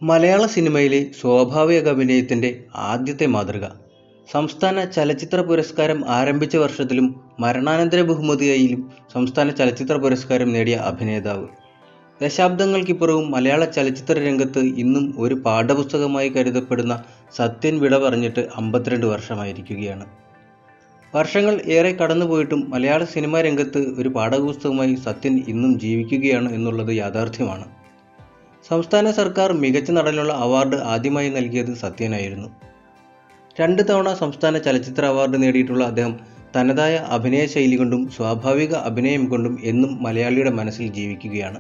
മലയാള സിനിമയിലെ സ്വാഭാവിക അഭിനയത്തിൻ്റെ ആദ്യത്തെ മാതൃക സംസ്ഥാന ചലച്ചിത്ര പുരസ്കാരം ആരംഭിച്ച വർഷത്തിലും മരണാനന്തര ബഹുമതിയായും സംസ്ഥാന ചലച്ചിത്ര പുരസ്കാരം നേടിയ അഭിനേതാവ് ദശാബ്ദങ്ങൾക്കിപ്പുറവും മലയാള ചലച്ചിത്ര രംഗത്ത് ഇന്നും ഒരു പാഠപുസ്തകമായി കരുതപ്പെടുന്ന സത്യൻ വിട പറഞ്ഞിട്ട് അമ്പത്തിരണ്ട് വർഷമായിരിക്കുകയാണ് വർഷങ്ങൾ ഏറെ കടന്നുപോയിട്ടും മലയാള സിനിമാ രംഗത്ത് ഒരു പാഠപുസ്തകമായി സത്യൻ ഇന്നും ജീവിക്കുകയാണ് എന്നുള്ളത് യാഥാർത്ഥ്യമാണ് സംസ്ഥാന സർക്കാർ മികച്ച നടനുള്ള അവാർഡ് ആദ്യമായി നൽകിയത് സത്യനായിരുന്നു രണ്ട് തവണ സംസ്ഥാന ചലച്ചിത്ര അവാർഡ് നേടിയിട്ടുള്ള അദ്ദേഹം തനതായ അഭിനയ ശൈലി കൊണ്ടും സ്വാഭാവിക അഭിനയം കൊണ്ടും എന്നും മലയാളിയുടെ മനസ്സിൽ ജീവിക്കുകയാണ്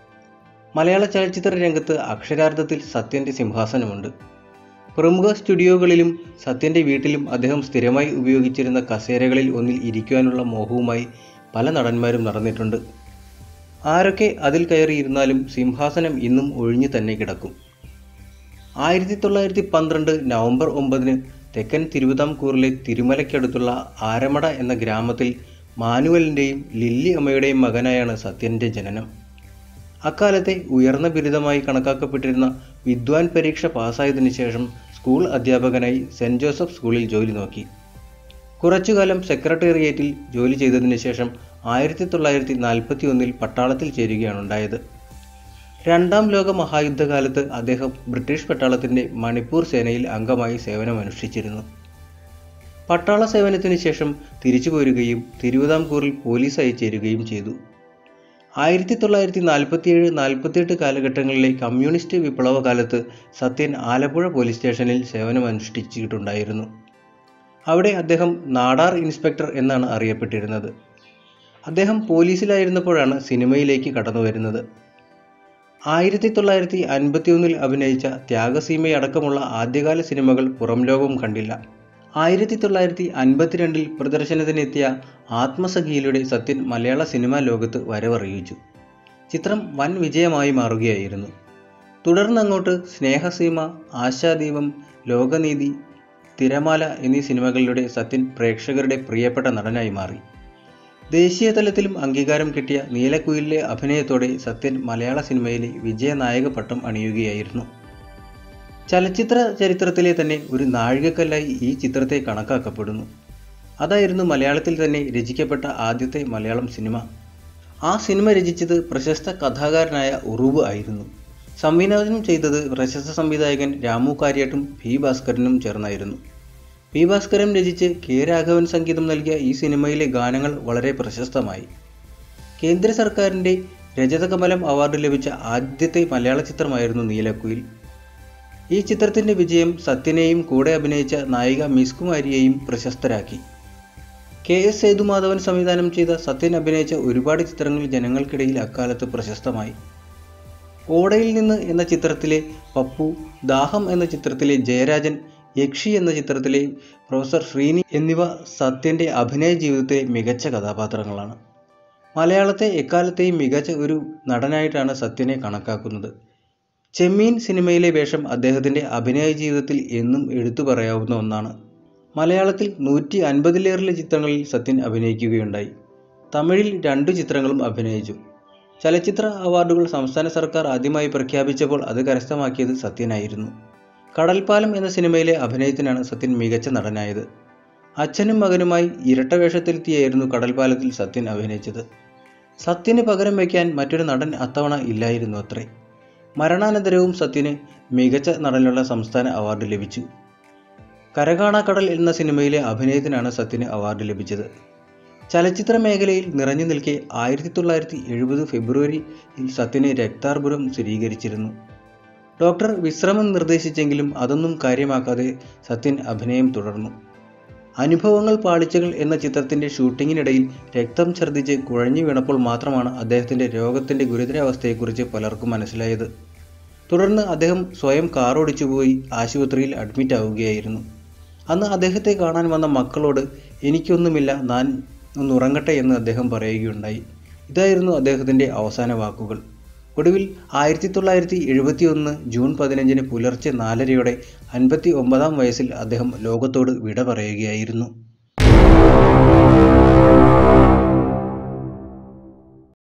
മലയാള ചലച്ചിത്ര രംഗത്ത് അക്ഷരാർത്ഥത്തിൽ സത്യൻ്റെ സിംഹാസനമുണ്ട് പ്രമുഖ സ്റ്റുഡിയോകളിലും സത്യൻ്റെ വീട്ടിലും അദ്ദേഹം സ്ഥിരമായി ഉപയോഗിച്ചിരുന്ന കസേരകളിൽ ഒന്നിൽ ഇരിക്കുവാനുള്ള മോഹവുമായി പല നടന്മാരും നടന്നിട്ടുണ്ട് ആരൊക്കെ അതിൽ കയറിയിരുന്നാലും സിംഹാസനം ഇന്നും ഒഴിഞ്ഞു തന്നെ കിടക്കും ആയിരത്തി തൊള്ളായിരത്തി പന്ത്രണ്ട് നവംബർ ഒമ്പതിന് തെക്കൻ തിരുവിതാംകൂറിലെ തിരുമലയ്ക്കടുത്തുള്ള ആരമട എന്ന ഗ്രാമത്തിൽ മാനുവലിൻ്റെയും ലില്ലി അമ്മയുടെയും മകനായാണ് സത്യൻ്റെ ജനനം അക്കാലത്തെ ഉയർന്ന ബിരുദമായി കണക്കാക്കപ്പെട്ടിരുന്ന വിദ്വാൻ പരീക്ഷ പാസ്സായതിനു ശേഷം സ്കൂൾ അധ്യാപകനായി സെൻറ് ജോസഫ് സ്കൂളിൽ ജോലി നോക്കി കുറച്ചുകാലം സെക്രട്ടേറിയറ്റിൽ ജോലി ചെയ്തതിനു ശേഷം ആയിരത്തി തൊള്ളായിരത്തി നാൽപ്പത്തി ഒന്നിൽ പട്ടാളത്തിൽ ചേരുകയാണ് ഉണ്ടായത് രണ്ടാം ലോക മഹായുദ്ധകാലത്ത് അദ്ദേഹം ബ്രിട്ടീഷ് പട്ടാളത്തിൻ്റെ മണിപ്പൂർ സേനയിൽ അംഗമായി സേവനമനുഷ്ഠിച്ചിരുന്നു പട്ടാള സേവനത്തിന് ശേഷം തിരിച്ചു പോരുകയും തിരുവിതാംകൂറിൽ പോലീസായി ചേരുകയും ചെയ്തു ആയിരത്തി തൊള്ളായിരത്തി നാൽപ്പത്തിയേഴ് നാൽപ്പത്തിയെട്ട് കാലഘട്ടങ്ങളിലെ കമ്മ്യൂണിസ്റ്റ് വിപ്ലവ കാലത്ത് സത്യൻ ആലപ്പുഴ പോലീസ് സ്റ്റേഷനിൽ സേവനമനുഷ്ഠിച്ചിട്ടുണ്ടായിരുന്നു അവിടെ അദ്ദേഹം നാടാർ ഇൻസ്പെക്ടർ എന്നാണ് അറിയപ്പെട്ടിരുന്നത് അദ്ദേഹം പോലീസിലായിരുന്നപ്പോഴാണ് സിനിമയിലേക്ക് കടന്നു വരുന്നത് ആയിരത്തി തൊള്ളായിരത്തി അൻപത്തിയൊന്നിൽ അഭിനയിച്ച ത്യാഗസീമയടക്കമുള്ള ആദ്യകാല സിനിമകൾ പുറം ലോകം കണ്ടില്ല ആയിരത്തി തൊള്ളായിരത്തി അൻപത്തിരണ്ടിൽ പ്രദർശനത്തിനെത്തിയ ആത്മസഖിയിലൂടെ സത്യൻ മലയാള സിനിമാ ലോകത്ത് വരവറിയിച്ചു ചിത്രം വൻ വിജയമായി മാറുകയായിരുന്നു തുടർന്നങ്ങോട്ട് സ്നേഹസീമ ആശാദീപം ലോകനീതി തിരമാല എന്നീ സിനിമകളിലൂടെ സത്യൻ പ്രേക്ഷകരുടെ പ്രിയപ്പെട്ട നടനായി മാറി ദേശീയ തലത്തിലും അംഗീകാരം കിട്ടിയ നീലക്കുയിലിലെ അഭിനയത്തോടെ സത്യൻ മലയാള സിനിമയിലെ വിജയനായക പട്ടം അണിയുകയായിരുന്നു ചലച്ചിത്ര ചരിത്രത്തിലെ തന്നെ ഒരു നാഴികക്കല്ലായി ഈ ചിത്രത്തെ കണക്കാക്കപ്പെടുന്നു അതായിരുന്നു മലയാളത്തിൽ തന്നെ രചിക്കപ്പെട്ട ആദ്യത്തെ മലയാളം സിനിമ ആ സിനിമ രചിച്ചത് പ്രശസ്ത കഥാകാരനായ ഉറുവ് ആയിരുന്നു സംവിധാനം ചെയ്തത് പ്രശസ്ത സംവിധായകൻ രാമു കാര്യാട്ടും പി ഭാസ്കരനും ചേർന്നായിരുന്നു പി ഭാസ്കരൻ രചിച്ച് കെ രാഘവൻ സംഗീതം നൽകിയ ഈ സിനിമയിലെ ഗാനങ്ങൾ വളരെ പ്രശസ്തമായി കേന്ദ്ര സർക്കാരിൻ്റെ രജതകമലം അവാർഡ് ലഭിച്ച ആദ്യത്തെ മലയാള ചിത്രമായിരുന്നു നീലക്കുയിൽ ഈ ചിത്രത്തിൻ്റെ വിജയം സത്യനെയും കൂടെ അഭിനയിച്ച നായിക മിസ് കുമാരിയെയും പ്രശസ്തരാക്കി കെ എസ് സേതുമാധവൻ സംവിധാനം ചെയ്ത സത്യൻ അഭിനയിച്ച ഒരുപാട് ചിത്രങ്ങൾ ജനങ്ങൾക്കിടയിൽ അക്കാലത്ത് പ്രശസ്തമായി ഓടയിൽ നിന്ന് എന്ന ചിത്രത്തിലെ പപ്പു ദാഹം എന്ന ചിത്രത്തിലെ ജയരാജൻ യക്ഷി എന്ന ചിത്രത്തിലെ പ്രൊഫസർ ശ്രീനി എന്നിവ സത്യൻ്റെ അഭിനയ ജീവിതത്തിലെ മികച്ച കഥാപാത്രങ്ങളാണ് മലയാളത്തെ എക്കാലത്തെയും മികച്ച ഒരു നടനായിട്ടാണ് സത്യനെ കണക്കാക്കുന്നത് ചെമ്മീൻ സിനിമയിലെ വേഷം അദ്ദേഹത്തിൻ്റെ അഭിനയ ജീവിതത്തിൽ എന്നും എടുത്തു പറയാവുന്ന ഒന്നാണ് മലയാളത്തിൽ നൂറ്റി അൻപതിലേറെ ചിത്രങ്ങളിൽ സത്യൻ അഭിനയിക്കുകയുണ്ടായി തമിഴിൽ രണ്ടു ചിത്രങ്ങളും അഭിനയിച്ചു ചലച്ചിത്ര അവാർഡുകൾ സംസ്ഥാന സർക്കാർ ആദ്യമായി പ്രഖ്യാപിച്ചപ്പോൾ അത് കരസ്ഥമാക്കിയത് സത്യനായിരുന്നു കടൽപ്പാലം എന്ന സിനിമയിലെ അഭിനയത്തിനാണ് സത്യൻ മികച്ച നടനായത് അച്ഛനും മകനുമായി ഇരട്ട വേഷത്തിലെത്തിയായിരുന്നു കടൽപ്പാലത്തിൽ സത്യൻ അഭിനയിച്ചത് സത്യന് പകരം വയ്ക്കാൻ മറ്റൊരു നടൻ അത്തവണ ഇല്ലായിരുന്നു അത്രേ മരണാനന്തരവും സത്യന് മികച്ച നടനുള്ള സംസ്ഥാന അവാർഡ് ലഭിച്ചു കരകാണാക്കടൽ എന്ന സിനിമയിലെ അഭിനയത്തിനാണ് സത്യന് അവാർഡ് ലഭിച്ചത് ചലച്ചിത്ര മേഖലയിൽ നിറഞ്ഞു നിൽക്കെ ആയിരത്തി തൊള്ളായിരത്തി എഴുപത് ഫെബ്രുവരിയിൽ സത്യന് രക്താർബുരം സ്ഥിരീകരിച്ചിരുന്നു ഡോക്ടർ വിശ്രമം നിർദ്ദേശിച്ചെങ്കിലും അതൊന്നും കാര്യമാക്കാതെ സത്യൻ അഭിനയം തുടർന്നു അനുഭവങ്ങൾ പാളിച്ചകൾ എന്ന ചിത്രത്തിൻ്റെ ഷൂട്ടിങ്ങിനിടയിൽ രക്തം ഛർദ്ദിച്ച് കുഴഞ്ഞു വീണപ്പോൾ മാത്രമാണ് അദ്ദേഹത്തിൻ്റെ രോഗത്തിൻ്റെ ഗുരുതരാവസ്ഥയെക്കുറിച്ച് പലർക്കും മനസ്സിലായത് തുടർന്ന് അദ്ദേഹം സ്വയം കാർ ഓടിച്ചുപോയി ആശുപത്രിയിൽ അഡ്മിറ്റ് ആവുകയായിരുന്നു അന്ന് അദ്ദേഹത്തെ കാണാൻ വന്ന മക്കളോട് എനിക്കൊന്നുമില്ല ഞാൻ ഒന്ന് ഉറങ്ങട്ടെ എന്ന് അദ്ദേഹം പറയുകയുണ്ടായി ഇതായിരുന്നു അദ്ദേഹത്തിൻ്റെ അവസാന വാക്കുകൾ ഒടുവിൽ ആയിരത്തി തൊള്ളായിരത്തി എഴുപത്തി ഒന്ന് ജൂൺ പതിനഞ്ചിന് പുലർച്ചെ നാലരയോടെ അൻപത്തി ഒമ്പതാം വയസ്സിൽ അദ്ദേഹം ലോകത്തോട് വിട പറയുകയായിരുന്നു